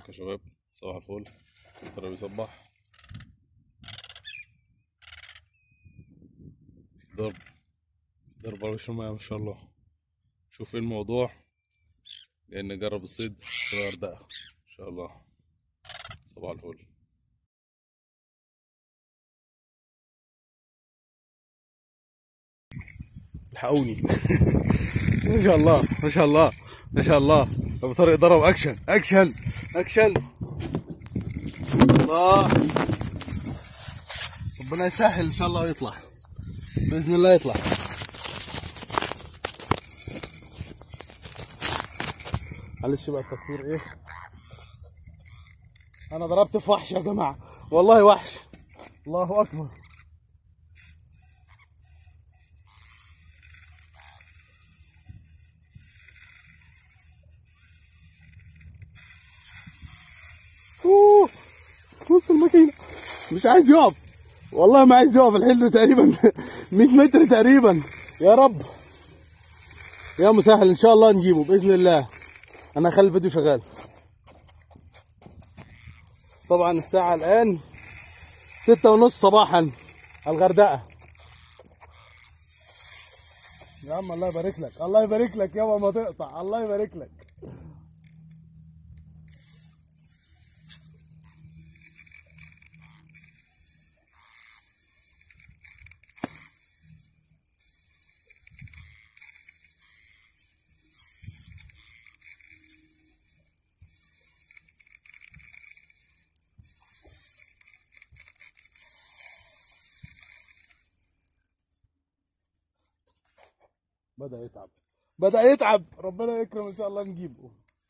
ازيكم يا شباب صباح الفل ترى بيصبح في ضرب ضرب على وش المية ما شاء الله شوف ايه الموضوع جاي نجرب الصيد في الغردقة ان شاء الله صباح الفل الحقوني ما شاء الله ما شاء الله ما شاء الله ابو طارق ضرب اكشن اكشن اكشن الله ربنا يسهل ان شاء الله ويطلع باذن الله يطلع معلش بقى التصوير ايه انا ضربت في وحش يا جماعه والله وحش الله اكبر اوه نص الماكينه مش عايز يقف والله ما عايز يقف الحلو تقريبا 100 متر تقريبا يا رب يا مسهل ان شاء الله نجيبه باذن الله انا هخلي الفيديو شغال طبعا الساعة الآن ستة ونص صباحا الغردقة يا عم الله يبارك لك الله يبارك لك يابا ما تقطع الله يبارك لك بدأ يتعب بدأ يتعب ربنا يكرم إن شاء الله نجيبه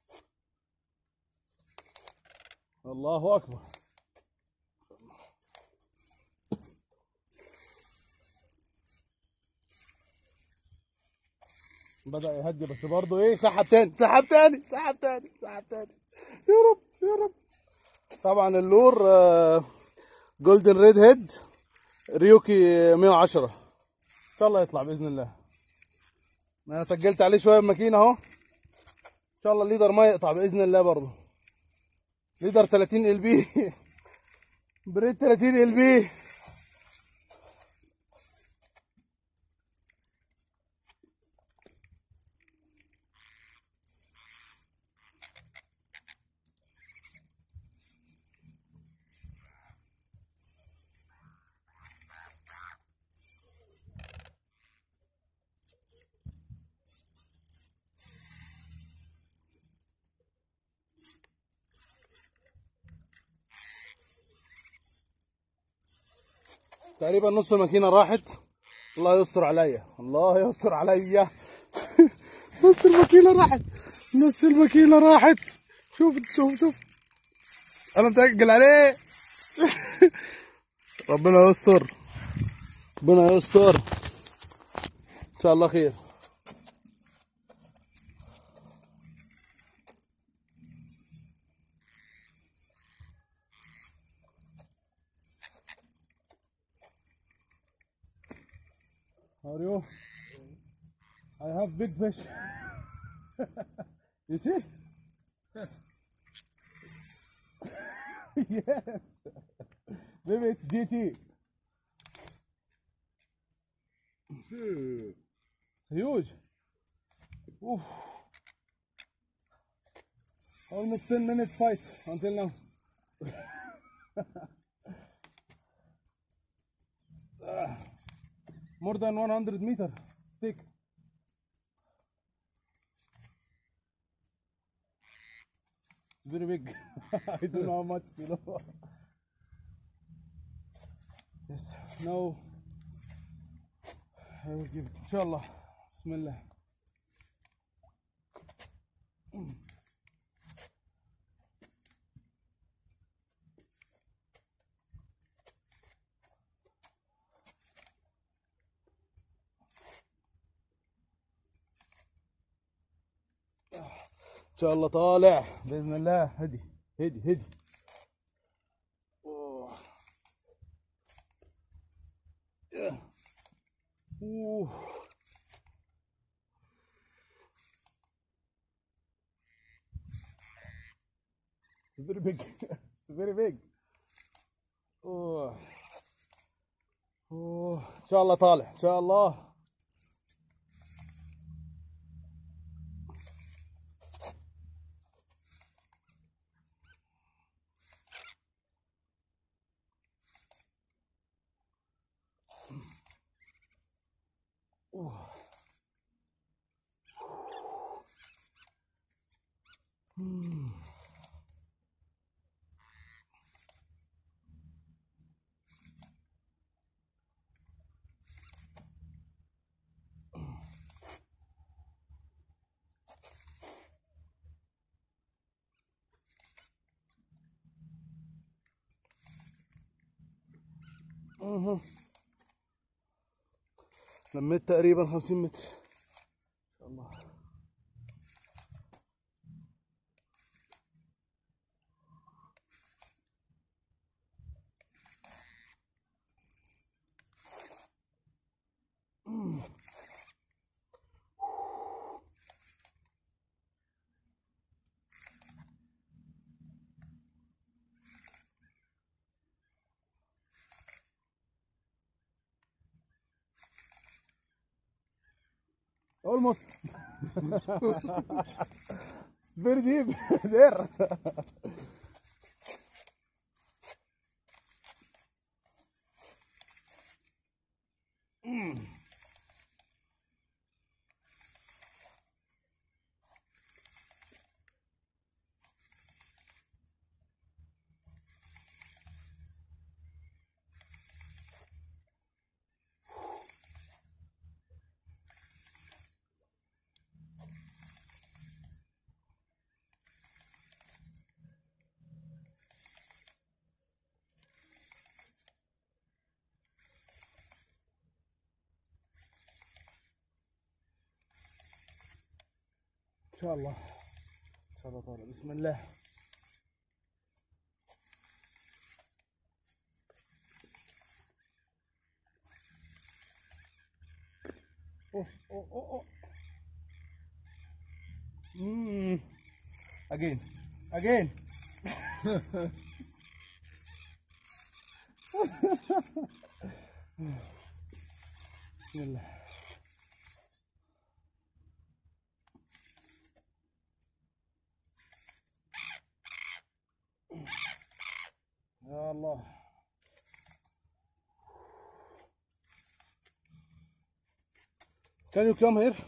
الله أكبر بدأ يهدي بس برضه إيه سحب تاني سحب تاني سحب تاني سحب تاني يا رب يا رب طبعا اللور جولدن ريد هيد ريوكي 110 ان شاء الله يطلع باذن الله انا سجلت عليه شويه بماكينه اهو ان شاء الله الليدر ما يقطع باذن الله برضه ليدر 30 ال بي بريد 30 ال بي تقريبا نص الماكينه راحت الله يستر عليا الله يستر عليا نص الماكينه راحت نص الماكينه راحت شوف شوف شوف انا متأجل عليه ربنا يستر ربنا يستر ان شاء الله خير How are you? I have big fish. you see? yes. Maybe it's GT. It's huge. Oof. Almost 10 minutes fight until now. Ah. more than 100 meter stick. Very big. I don't know how much kilo. yes. Now I will give it. Inshallah. Bismillah. ان شاء الله طالع باذن الله هدي هدي هدي أوه. يا. أوه. It's very big. It's very big. اوه اوه ان شاء الله طالع ان شاء الله أوه. مم. مهم. لميت تقريبا 50 متر ان شاء الله almost very deep there ان شاء الله ان شاء الله طالع بسم الله اوه اوه اوه اوه مم. again again بسم الله يا الله Can you come here?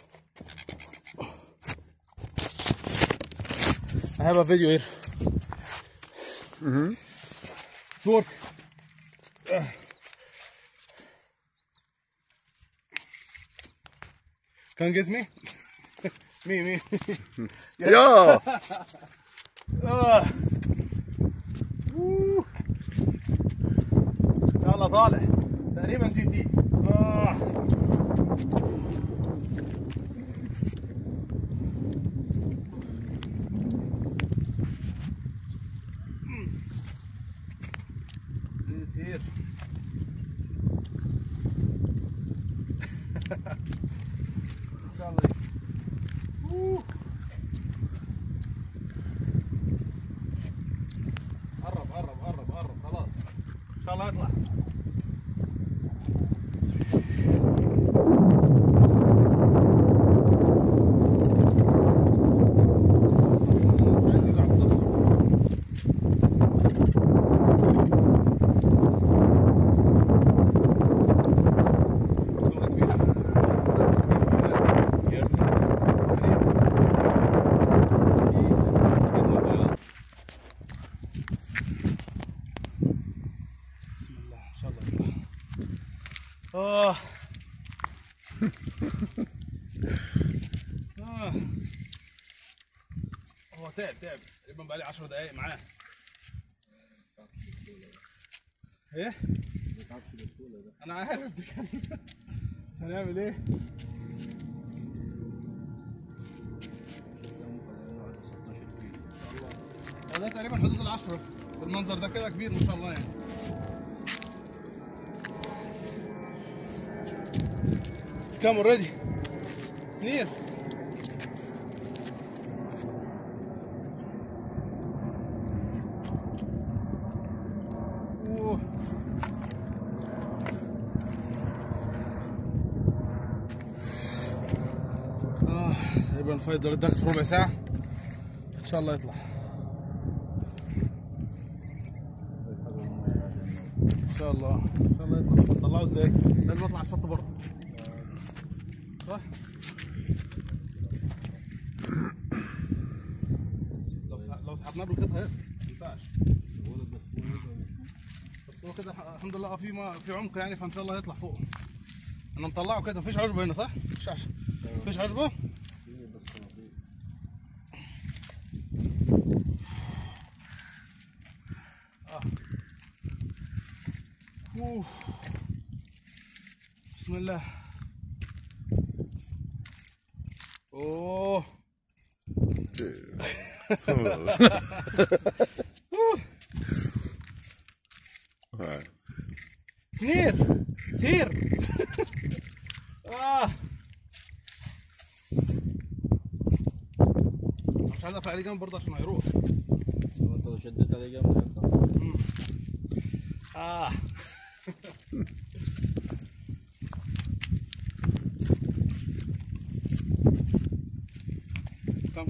I have a video here. Mm-hmm. Work. Uh. Can you get me? me, me. Ja! آه. أوه. يلا طالع تقريبا جي تي آه. جي تي. ان شاء الله أوه. قرب قرب قرب قرب خلاص ان شاء الله يطلع عايز على السطح. والله كبير. بسم الله ان شاء الله يطلع اه آه. هو تعب تعب تقريبا بقالي 10 دقايق معاه ايه؟ انا عارف ده كان بس هنعمل ايه؟ هو ده تقريبا حدود العشرة بالمنظر ده كده كبير ما شاء الله يعني It's come already. It's near. تقريبا الفايت ده داخل في ربع ساعة ان شاء الله يطلع ان شاء الله ان شاء الله يطلع طلعه ازاي؟ لازم اطلع على الشط بره صح؟ لو لو سحبناه بالخيط هيطلع ما ينفعش بس هو كده الحمد لله اه في ما في عمق يعني فان شاء الله هيطلع فوق انا مطلعه كده مفيش عشبه هنا صح؟ مفيش عشبه مفيش عشبه؟ أوه. بسم الله اوه كتير كتير اه مش عايز اقفل عليه جنب برضه عشان هيروح انت لو شديت عليه جامد هيطلع. اه كم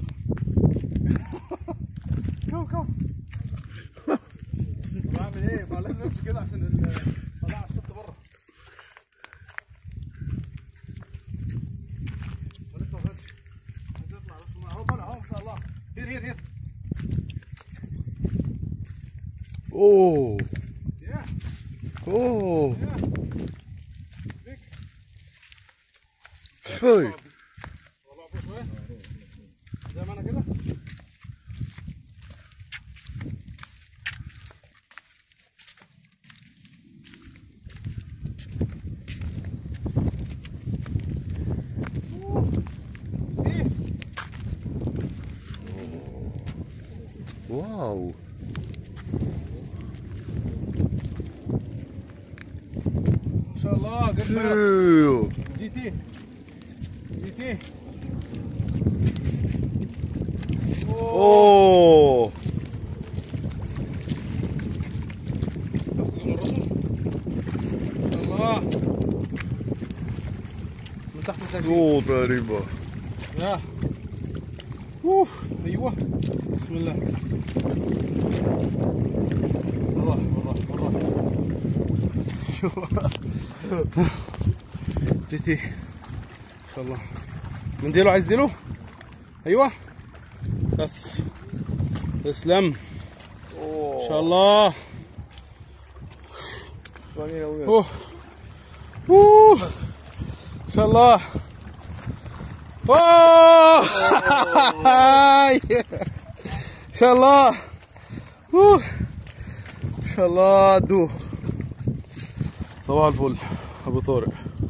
كم كم بعمل ايه؟ ما لازم نمشي كده عشان ال- طلع على الشط بره هو لسه ما غادش عايز يطلع بس ما- اهو طالع اهو ما شاء الله هير هير هير اوه يا اوه يا بيك شوي والله فوق شويه زي ما انا كده أوه. سي. واو ما شاء الله جبت بلد. ايوه جي تي جي تي اوه الله من تحت التسجيل اوه تقريبا يا اوف ايوه بسم الله بالراحه بالراحه بالراحه تي تي ان شاء الله من ديله عايز ديله ايوه بس تسلم ان شاء الله اوه اوه ان شاء الله اوه ان شاء الله اوه ان شاء الله دو صباح الفل ابو طارق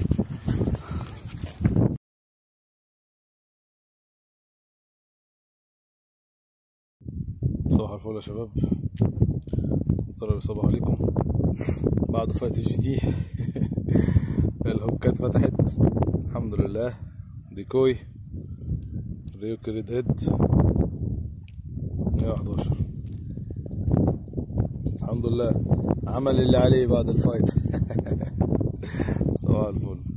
صباح الفل يا شباب طارق صباح عليكم بعد فايت الجي تي الهوكات فتحت الحمد لله ديكوي ريوكي ريد هيد 111 الحمد لله عمل اللي عليه بعد الفايت صباح الفل